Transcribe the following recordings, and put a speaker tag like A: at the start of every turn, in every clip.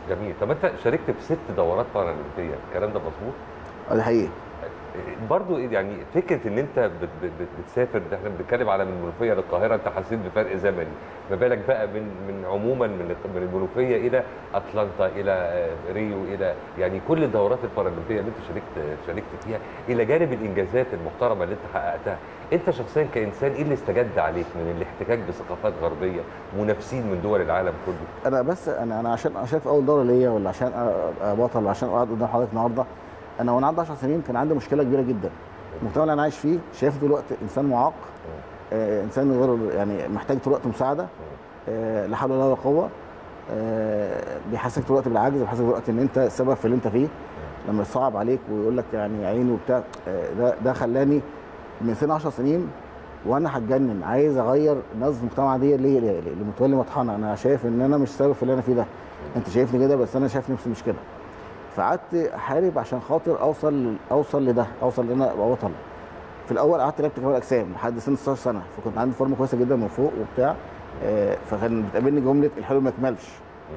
A: جميل طب انت شاركت في ست دورات بارالمبيه الكلام ده مظبوط
B: آه، ده حقيقي
A: برضو يعني فكره ان انت بت بت بت بتسافر ده احنا بنتكلم على من المنوفيه للقاهره انت حسيت بفرق زمني ما بالك بقى من من عموما من من المنوفيه الى اتلانتا الى آه، ريو الى يعني كل الدورات البارالمبيه اللي انت شاركت شاركت فيها الى جانب الانجازات المحترمه اللي انت حققتها انت شخصيا كانسان ايه اللي استجد عليك من الاحتكاك بثقافات غربيه منافسين من دول العالم كله
B: انا بس انا انا عشان اشارك في اول دوره ليا ولا عشان ابقى بطل ولا عشان اقعد قدام حضرتك النهارده انا وانا عندي 10 سنين كان عندي مشكله كبيره جدا المجتمع اللي انا عايش فيه شايف طول الوقت انسان معاق آه انسان غير يعني محتاج طول الوقت مساعده آه لا حول ولا قوه آه بيحسسك طول الوقت بالعجز بيحسسك طول الوقت ان انت السبب في اللي انت فيه لما يصعب عليك ويقول لك يعني عيني وبتاع آه ده ده خلاني من سن 10 سنين وانا هتجنن عايز اغير نظم المجتمع دي ليه ليه- اللي متولي مطحنه انا شايف ان انا مش سبب في اللي انا فيه ده انت شايفني كده بس انا شايف نفسي مش كده فقعدت احارب عشان خاطر اوصل اوصل لده اوصل ان انا ابقى بطل في الاول قعدت لعبت كمال اجسام لحد سن 16 سنه فكنت عندي فورمه كويسه جدا من فوق وبتاع آه، فكان بتقابلني جمله الحلو ما يكملش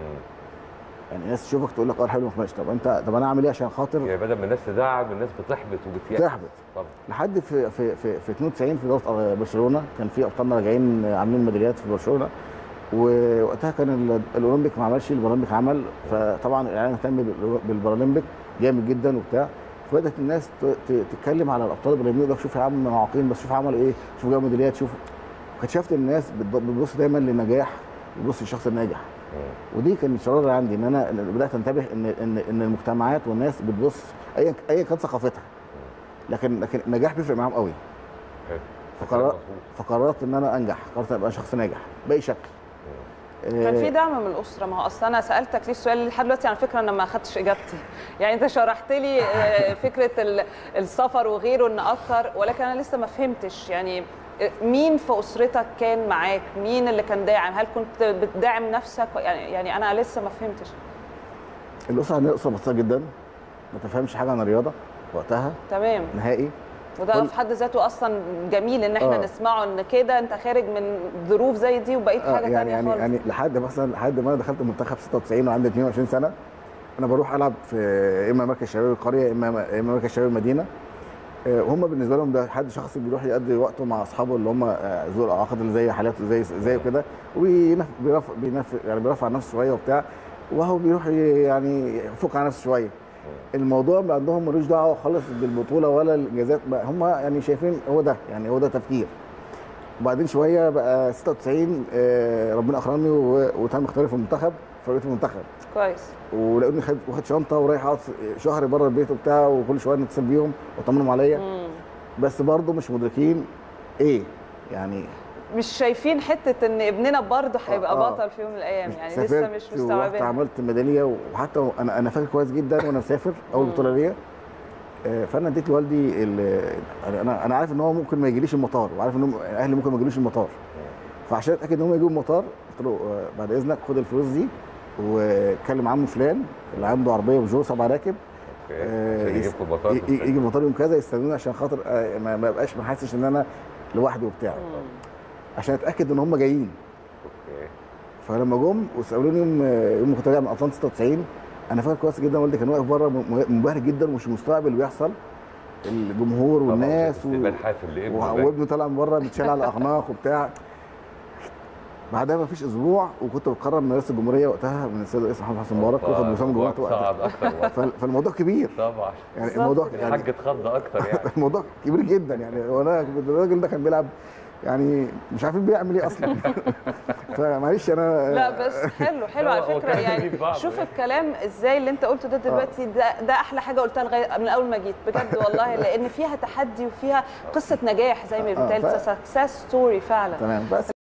B: يعني الناس تشوفك تقول لك اه الحلو ما يكملش طب انت طب انا اعمل ايه عشان خاطر
A: يعني بدل ما الناس تدعم الناس بتحبط وبتيأس
B: تحبط
A: طبعا
B: لحد في في في, في 92 في دوره برشلونه كان في ابطالنا راجعين عاملين ميداليات في برشلونه ووقتها كان ال- الاولمبيك ما عملش البارالمبيك عمل فطبعا الاعلام اهتم بال- بالبارالمبيك جامد جدا وبتاع فبدات الناس ت- ت- تتكلم على الابطال البارالمبيين يقول لك شوف يا عم معاقين بس شوف عملوا ايه شوف جابوا ميداليات شوف اكتشفت الناس بتب- بتبص دايما للنجاح بتبص للشخص الناجح ودي كان الشراره عندي ان انا إن بدات انتبه ان ان ان المجتمعات والناس بتبص ايا ايا كانت ثقافتها لكن لكن النجاح بيفرق معاهم قوي
A: حلو.
B: فقررت
A: مظبوط.
B: فقررت ان انا انجح قررت ابقى شخص ناجح باي شكل
C: كان في
B: آه،
C: دعم من الاسره ما هو اصل انا سالتك ليه السؤال اللي لحد دلوقتي على فكره انا ما اخدتش اجابتي يعني انت شرحت لي آه، فكره ال- السفر وغيره ان اكتر ولكن انا لسه ما فهمتش يعني آه، مين في اسرتك كان معاك مين اللي كان داعم هل كنت بتدعم نفسك يعني يعني انا لسه ما فهمتش
B: الاسره عندنا اسره بسيطه جدا ما تفهمش حاجه عن الرياضه وقتها
C: تمام
B: نهائي
C: وده
B: كل-
C: في حد ذاته اصلا جميل ان احنا
B: آه.
C: نسمعه ان كده انت خارج من ظروف زي دي وبقيت
B: آه
C: حاجه
B: يعني
C: تانية
B: يعني
C: خالص
B: يعني لحد مثلا لحد ما انا دخلت المنتخب 96 وعندي 22 سنه انا بروح العب في اما مركز شباب القريه اما اما مركز شباب المدينه آه، وهم بالنسبه لهم ده حد شخص بيروح يقضي وقته مع اصحابه اللي هم آه، ذوي الاعاقات اللي زي حالاته زي زي كده وبيرفع بينف يعني بيرفع نفسه شويه وبتاع وهو بيروح ي- يعني يفك على نفسه شويه الموضوع ما عندهم ملوش دعوه خالص بالبطوله ولا الانجازات بقى هم يعني شايفين هو ده يعني هو ده تفكير وبعدين شويه بقى 96 آه، ربنا اكرمني و- وتم اختياري في المنتخب فبقيت في المنتخب
C: كويس
B: ولقوني خد واخد شنطه ورايح اقعد شهر بره البيت وبتاع وكل شويه نتصل بيهم واطمنهم عليا
C: مم.
B: بس برضه مش مدركين ايه يعني
C: مش شايفين حته ان ابننا برضه هيبقى
B: آه.
C: بطل في يوم من الايام يعني لسه
B: سافرت
C: مش
B: ورحت
C: مستوعبين
B: عملت ميداليه وحتى انا انا فاكر كويس جدا وانا مسافر اول
C: مم.
B: بطوله ليا آه، فانا اديت لوالدي ال- انا انا عارف ان هو ممكن ما يجيليش المطار وعارف ان هم- اهلي ممكن ما يجيلوش المطار فعشان اتاكد ان هم يجوا المطار قلت له آه، بعد اذنك خد الفلوس دي وكلم عمو فلان اللي عنده عربيه بجو سبع راكب
A: اوكي
B: آه،
A: عشان
B: يس-
A: يجيبكم المطار
B: ي- ي- يجي المطار يوم كذا يستنوني عشان خاطر آه، ما ما ابقاش ما حاسش ان انا لوحدي وبتاع
C: مم.
B: عشان اتاكد ان هم جايين
A: اوكي
B: فلما جم وسالوني يوم يوم ما كنت راجع من اطلنطا 96 انا فاكر كويس جدا والدي كان واقف بره م- منبهر جدا ومش مستوعب اللي بيحصل الجمهور والناس و...
A: استقبال حافل لابنه
B: و-
A: ده.
B: وابنه طالع من بره متشال على الاعناق وبتاع بعدها ما فيش اسبوع وكنت بتقرب من رئاسه الجمهوريه وقتها من السيد الرئيس محمد حسن مبارك واخد وسام جمهور وقتها
A: صعد اكتر
B: فال- فالموضوع كبير
A: طبعا
B: يعني
C: بالظبط
B: الموضوع
C: كده.
B: يعني
A: الحاج اتخض اكتر يعني
B: الموضوع كبير جدا يعني وانا الراجل ده كان بيلعب يعني مش عارفين بيعمل ايه اصلا فمعلش انا
C: لا بس حلو حلو
A: لا،
C: على
A: هو
C: فكره
A: كان
C: يعني
A: بيجيب بعضه
C: شوف
A: يعني.
C: الكلام ازاي اللي انت قلته ده دلوقتي ده ده احلى حاجه قلتها لغايه من اول ما جيت بجد والله لان فيها تحدي وفيها قصه نجاح زي ما
B: آه،
C: بتقال
B: ف-
C: سكسس ستوري فعلا
B: تمام بس